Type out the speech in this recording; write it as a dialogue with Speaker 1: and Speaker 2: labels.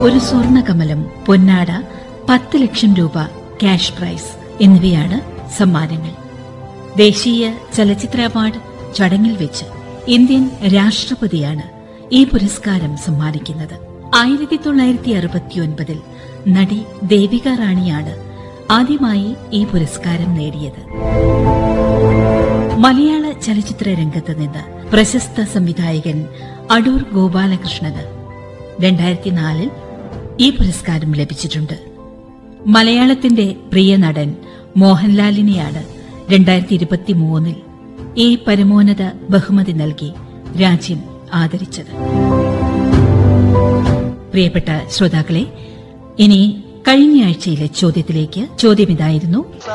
Speaker 1: ഒരു സ്വർണ്ണ കമലം പൊന്നാട പത്ത് ലക്ഷം രൂപ ക്യാഷ് പ്രൈസ് എന്നിവയാണ് സമ്മാനങ്ങൾ ദേശീയ ചലച്ചിത്ര അവാർഡ് ചടങ്ങിൽ വെച്ച് ഇന്ത്യൻ രാഷ്ട്രപതിയാണ് ഈ പുരസ്കാരം സമ്മാനിക്കുന്നത് ആയിരത്തി തൊള്ളായിരത്തി അറുപത്തിയൊൻപതിൽ നടി ദേവിക റാണിയാണ് ആദ്യമായി ഈ പുരസ്കാരം നേടിയത് മലയാള ചലച്ചിത്ര രംഗത്ത് നിന്ന് പ്രശസ്ത സംവിധായകൻ അടൂർ ഗോപാലകൃഷ്ണന് രണ്ടായിരത്തി നാലിൽ ഈ പുരസ്കാരം ലഭിച്ചിട്ടുണ്ട് മലയാളത്തിന്റെ പ്രിയ നടൻ മോഹൻലാലിനെയാണ് രണ്ടായിരത്തി ഇരുപത്തിമൂന്നിൽ ഈ പരമോന്നത ബഹുമതി നൽകി രാജ്യം ആദരിച്ചത് പ്രിയപ്പെട്ട ശ്രോതാക്കളെ ഇനി കഴിഞ്ഞയാഴ്ചയിലെ ചോദ്യത്തിലേക്ക് ചോദ്യം ഇതായിരുന്നു